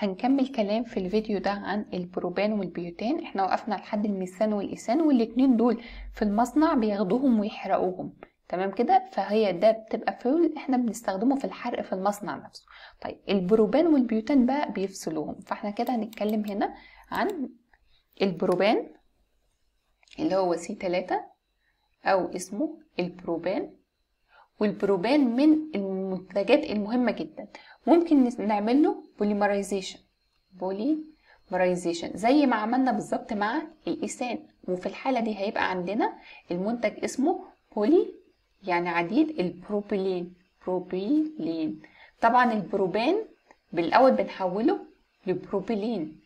هنكمل كلام في الفيديو ده عن البروبان والبيوتان احنا وقفنا لحد الميثان والإيثان والاتنين دول في المصنع بياخدوهم ويحرقوهم تمام كده فهي ده بتبقى فيول احنا بنستخدمه في الحرق في المصنع نفسه طيب البروبان والبيوتان بقى بيفصلوهم فاحنا كده هنتكلم هنا عن البروبان اللي هو سي 3 او اسمه البروبان والبروبان من المنتجات المهمة جدا ممكن نعمل له بوليمرايزيشن بوليمرايزيشن زي ما عملنا بالظبط مع الإيثان وفي الحالة دي هيبقى عندنا المنتج اسمه بولي يعني عديد البروبيلين بروبيلين طبعا البروبان بالأول بنحوله لبروبيلين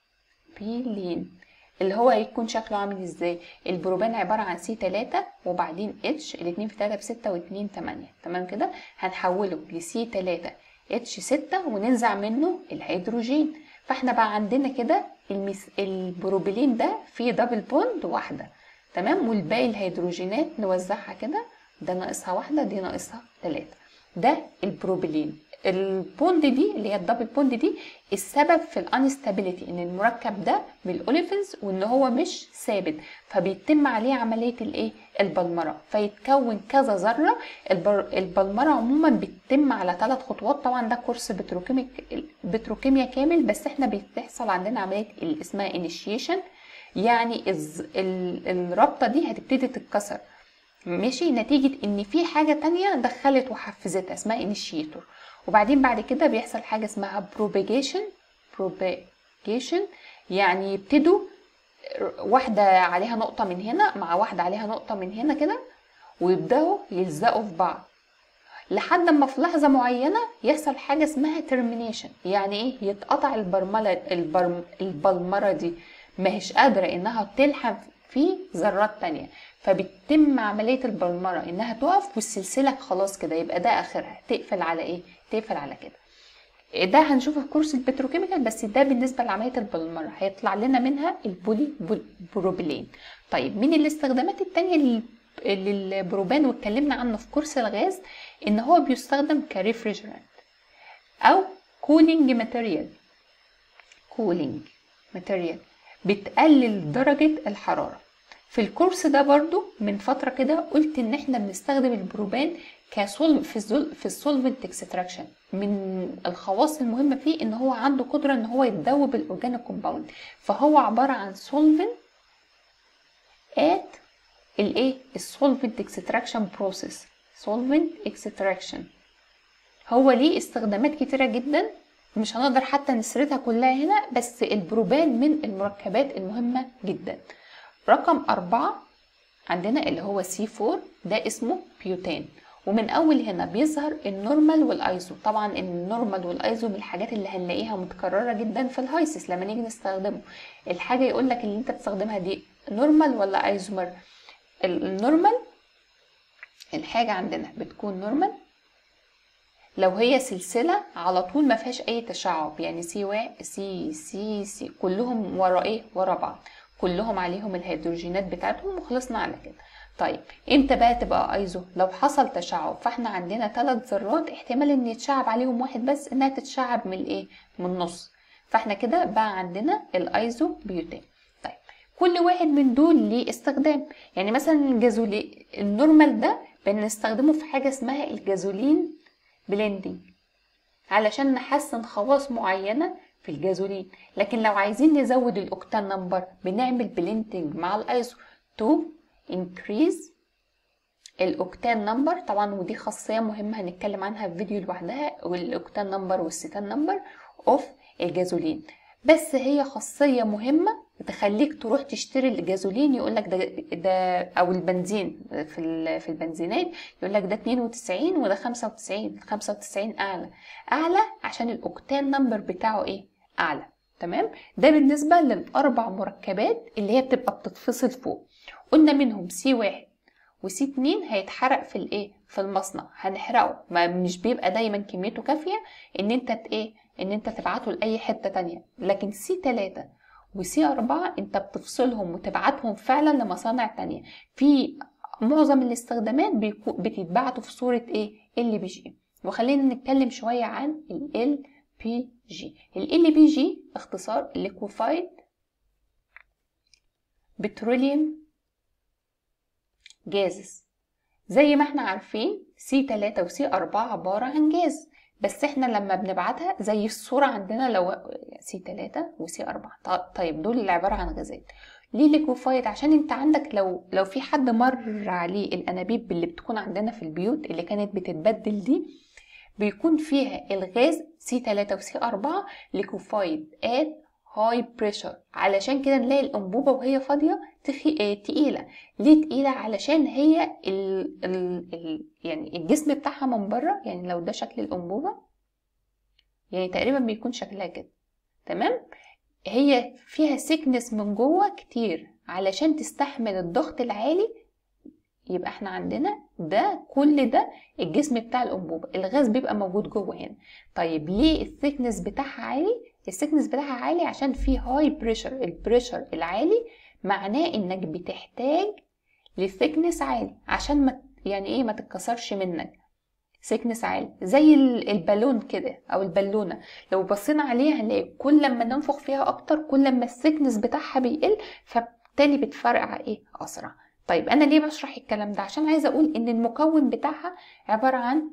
بيلين اللي هو هيكون شكله عامل ازاي البروبان عبارة عن سي 3 وبعدين اتش الاتنين في 3 بستة واتنين تمانية تمام كده هنحوله لسي 3 اتش 6 وننزع منه الهيدروجين فاحنا بقى عندنا كده المس... البروبيلين ده فيه دبل بوند واحدة تمام والباقي الهيدروجينات نوزعها كده ده ناقصها واحدة دي ناقصها تلاتة ده البروبيلين البوند دي اللي هي الدبل بوند دي السبب في الانستابيليتي ان المركب ده من الاوليفنز وان هو مش ثابت فبيتم عليه عمليه الايه البلمره فيتكون كذا ذره البر... البلمره عموما بتتم على ثلاث خطوات طبعا ده كورس بتروكيميك بتروكيميا كامل بس احنا بتحصل عندنا عمليه اللي اسمها انيشيشن يعني الز... ال... الرابطه دي هتبتدي تتكسر ماشي نتيجة ان في حاجة تانية دخلت وحفزتها اسمها انيشيتور وبعدين بعد كده بيحصل حاجة اسمها propagation propagation يعني يبتدوا واحدة عليها نقطة من هنا مع واحدة عليها نقطة من هنا كده ويبدأوا يلزقوا في بعض لحد ما في لحظة معينة يحصل حاجة اسمها termination يعني ايه يتقطع البرملة البرم البلمرة دي ما هيش قادرة انها تلحم في ذرات تانية فبتتم عملية البلمرة انها تقف والسلسلة خلاص كده يبقى ده اخرها تقفل على ايه تقفل على كده ده هنشوفه في كورس البتروكيميكال بس ده بالنسبة لعملية البلمرة هيطلع لنا منها البولي بروبيلين طيب من الاستخدامات التانية للبروبان واتكلمنا عنه في كورس الغاز ان هو بيستخدم كريفريجرانت او كولينج ماتيريال كولينج ماتيريال بتقلل درجة الحرارة في الكورس ده برضو من فترة كده قلت ان احنا بنستخدم البروبان كسول في الزول في السولفنت اكستراكشن من الخواص المهمة فيه ان هو عنده قدرة ان هو يتذوب الاورجانيك كومباوند فهو عبارة عن سولفنت ات الايه السولفنت اكستراكشن بروسيس سولفنت اكستراكشن هو ليه استخدامات كتيرة جدا مش هنقدر حتى نسردها كلها هنا بس البروبان من المركبات المهمة جدا رقم أربعة عندنا اللي هو سي 4 ده اسمه بيوتان ومن أول هنا بيظهر النورمال والأيزو طبعا النورمال والأيزو من الحاجات اللي هنلاقيها متكررة جدا في الهايسس لما نيجي نستخدمه الحاجة يقول لك اللي انت بتستخدمها دي نورمال ولا ايزومر النورمال الحاجة عندنا بتكون نورمال لو هي سلسلة على طول ما فيهاش أي تشعب يعني سي وا سي سي سي كلهم ورا إيه ورا بعض كلهم عليهم الهيدروجينات بتاعتهم وخلصنا على كده طيب امتى بقى تبقى ايزو لو حصل تشعب فاحنا عندنا ثلاث ذرات احتمال ان يتشعب عليهم واحد بس انها تتشعب من الايه من النص فاحنا كده بقى عندنا الايزو بيوتان طيب كل واحد من دول ليه استخدام يعني مثلا الجازولين النورمال ده بنستخدمه في حاجه اسمها الجازولين بلندنج علشان نحسن خواص معينة في الجازولين لكن لو عايزين نزود الاوكتان نمبر بنعمل بلندنج مع الايزو تو increase الاوكتان نمبر طبعا ودي خاصية مهمة هنتكلم عنها في فيديو لوحدها والاوكتان نمبر والستان نمبر اوف الجازولين بس هي خاصية مهمة تخليك تروح تشتري الجازولين يقول لك ده ده او البنزين في في البنزينات يقول لك ده 92 وده 95 95 اعلى اعلى عشان الاوكتان نمبر بتاعه ايه اعلى تمام ده بالنسبه للاربع مركبات اللي هي بتبقى بتتفصل فوق قلنا منهم سي واحد وسي اتنين هيتحرق في الايه في المصنع هنحرقه ما مش بيبقى دايما كميته كافيه ان انت ايه ان انت تبعته لاي حته تانية لكن سي تلاتة وسي أربعة انت بتفصلهم وتبعتهم فعلا لمصانع تانية في معظم الاستخدامات بتتبعتوا في صورة ايه ال بي جي وخلينا نتكلم شوية عن ال بي جي ال بي جي اختصار liquefied petroleum gases زي ما احنا عارفين سي 3 وسي 4 عبارة عن جاز بس احنا لما بنبعتها زي الصورة عندنا لو سي 3 وسي 4 طيب دول اللي عبارة عن غازات ليه ليكوفايد عشان انت عندك لو لو في حد مر عليه الانابيب اللي بتكون عندنا في البيوت اللي كانت بتتبدل دي بيكون فيها الغاز سي 3 وسي 4 ليكوفايد ات هاي بريشر علشان كده نلاقي الانبوبه وهي فاضيه تخي... اه تقيله ليه تقيله علشان هي ال... ال... ال... يعني الجسم بتاعها من بره يعني لو ده شكل الانبوبه يعني تقريبا بيكون شكلها كده تمام هي فيها سيكنس من جوه كتير علشان تستحمل الضغط العالي يبقى احنا عندنا ده كل ده الجسم بتاع الانبوبه الغاز بيبقى موجود جوه هنا طيب ليه الثيكنس بتاعها عالي الثيكنس بتاعها عالي عشان في هاي بريشر البريشر العالي معناه انك بتحتاج لثيكنس عالي عشان ما يعني ايه ما تتكسرش منك سيكنس عالي زي البالون كده او البالونه لو بصينا عليها هنلاقي كل لما ننفخ فيها اكتر كل لما السيكنس بتاعها بيقل فبالتالي بتفرقع ايه اسرع طيب انا ليه بشرح الكلام ده عشان عايزه اقول ان المكون بتاعها عباره عن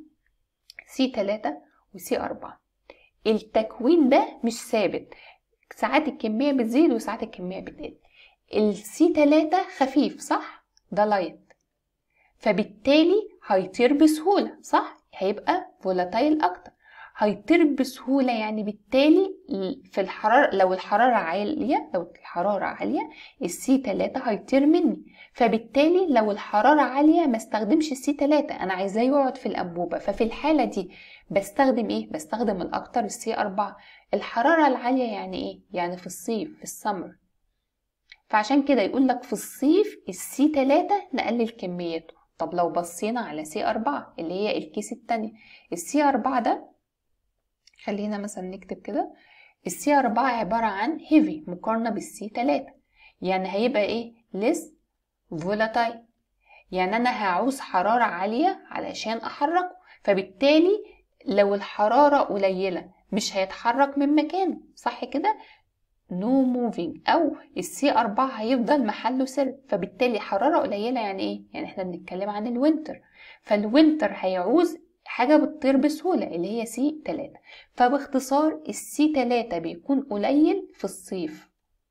سي 3 وسي 4 التكوين ده مش ثابت ساعات الكميه بتزيد وساعات الكميه بتقل السي 3 خفيف صح ده لايت فبالتالي هيطير بسهوله صح هيبقى فولاتايل اكتر هيطير بسهولة يعني بالتالي في الحرارة لو الحرارة عالية لو الحرارة عالية السي 3 هيطير مني فبالتالي لو الحرارة عالية ما استخدمش السي 3 انا عايزاه يقعد في الانبوبة ففي الحالة دي بستخدم ايه بستخدم الاكتر السي 4 الحرارة العالية يعني ايه يعني في الصيف في السمر فعشان كده يقول لك في الصيف السي 3 نقلل كميته طب لو بصينا على سي 4 اللي هي الكيس التانية السي 4 ده خلينا مثلا نكتب كده السي 4 عبارة عن heavy مقارنة بالسي 3 يعني هيبقى ايه less volatile يعني انا هعوز حرارة عالية علشان احركه فبالتالي لو الحرارة قليلة مش هيتحرك من مكانه صح كده نو no موفينج او السي 4 هيفضل محله سر فبالتالي حرارة قليلة يعني ايه يعني احنا بنتكلم عن الوينتر فالوينتر هيعوز حاجة بتطير بسهولة اللي هي سي 3 فباختصار السي 3 بيكون قليل في الصيف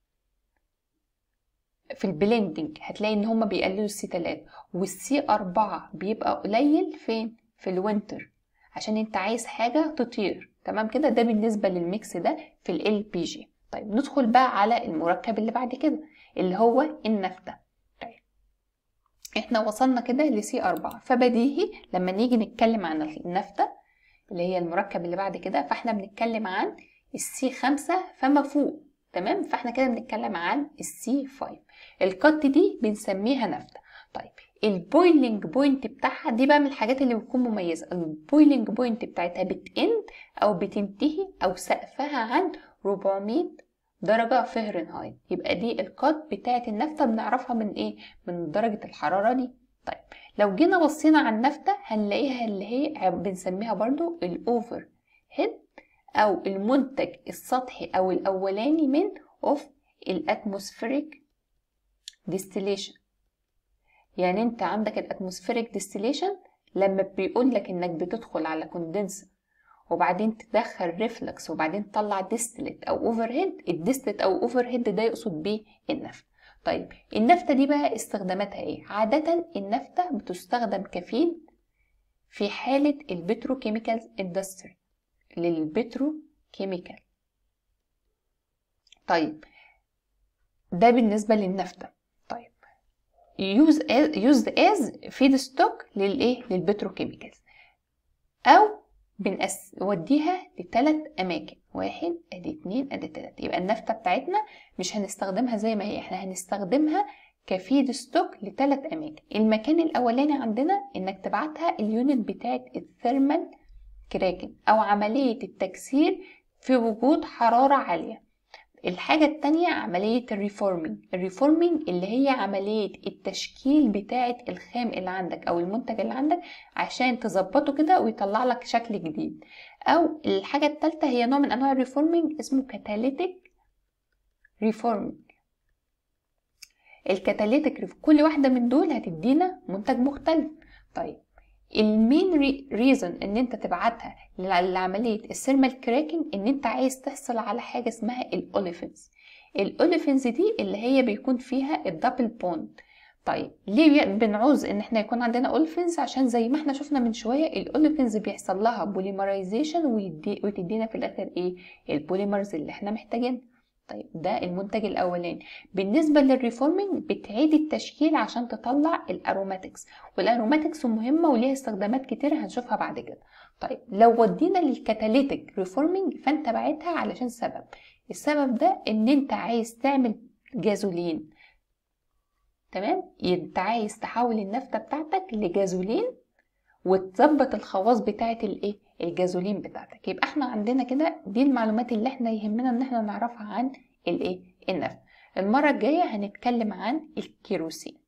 في البلندنج هتلاقي ان هما بيقللوا السي 3 والسي 4 بيبقى قليل فين في الوينتر عشان انت عايز حاجة تطير تمام كده ده بالنسبة للميكس ده في ال بي جي طيب ندخل بقى على المركب اللي بعد كده اللي هو النفتة طيب احنا وصلنا كده لسي 4 فبديهي لما نيجي نتكلم عن النفتة اللي هي المركب اللي بعد كده فاحنا بنتكلم عن السي 5 فما فوق تمام فاحنا كده بنتكلم عن السي 5 الكت دي بنسميها نفتة طيب البويلنج بوينت بتاعها دي بقى من الحاجات اللي بتكون مميزة البويلنج بوينت بتاعتها بتند او بتنتهي او سقفها عند 400 درجة فهرنهايت يبقى دي القط بتاعة النفتة بنعرفها من ايه من درجة الحرارة دي طيب لو جينا بصينا على النفتة هنلاقيها اللي هي بنسميها برضو الاوفر هيد او المنتج السطحي او الاولاني من اوف الاتموسفيريك ديستيليشن يعني انت عندك الاتموسفيريك ديستيليشن لما بيقول لك انك بتدخل على كوندنسر وبعدين تدخل ريفلكس وبعدين تطلع ديستلت او اوفر هيد الديستلت او اوفر هيد ده يقصد بيه النفط طيب النفتة دي بقى استخداماتها ايه عادة النفتة بتستخدم كفيل في حالة البتروكيميكال اندستري للبتروكيميكال طيب ده بالنسبة للنفتة طيب يوز يوزد از فيد ستوك للايه للبتروكيميكالز او بنوديها لثلاث اماكن واحد ادي اتنين ادي تلاتة يبقى النفتة بتاعتنا مش هنستخدمها زي ما هي احنا هنستخدمها كفيد ستوك لثلاث اماكن المكان الاولاني عندنا انك تبعتها اليونت بتاعت الثيرمال كراكن او عملية التكسير في وجود حرارة عالية الحاجة التانية عملية الريفورمينج الريفورمينج اللي هي عملية التشكيل بتاعة الخام اللي عندك أو المنتج اللي عندك عشان تظبطه كده ويطلع لك شكل جديد أو الحاجة التالتة هي نوع من أنواع الريفورمينج اسمه كاتاليتيك ريفورمينج الكاتاليتيك كل واحدة من دول هتدينا منتج مختلف طيب المين ريزون ان انت تبعتها لعملية السيرمال كراكنج ان انت عايز تحصل على حاجة اسمها الاوليفنز الاوليفنز دي اللي هي بيكون فيها الدبل بوند طيب ليه بنعوز ان احنا يكون عندنا اوليفنز عشان زي ما احنا شفنا من شويه الاوليفنز بيحصل لها بوليمرايزيشن وتدينا في الاخر ايه البوليمرز اللي احنا محتاجينها طيب ده المنتج الاولاني بالنسبه للريفورمينج بتعيد التشكيل عشان تطلع الاروماتكس والاروماتكس مهمه وليها استخدامات كتير هنشوفها بعد كده طيب لو ودينا للكاتاليتيك ريفورمينج فانت بعتها علشان سبب السبب ده ان انت عايز تعمل جازولين تمام انت عايز تحول النفطه بتاعتك لجازولين وتظبط الخواص بتاعه الايه الجازولين بتاعتك يبقى احنا عندنا كده دي المعلومات اللي احنا يهمنا ان احنا نعرفها عن الايه النفط المره الجايه هنتكلم عن الكيروسين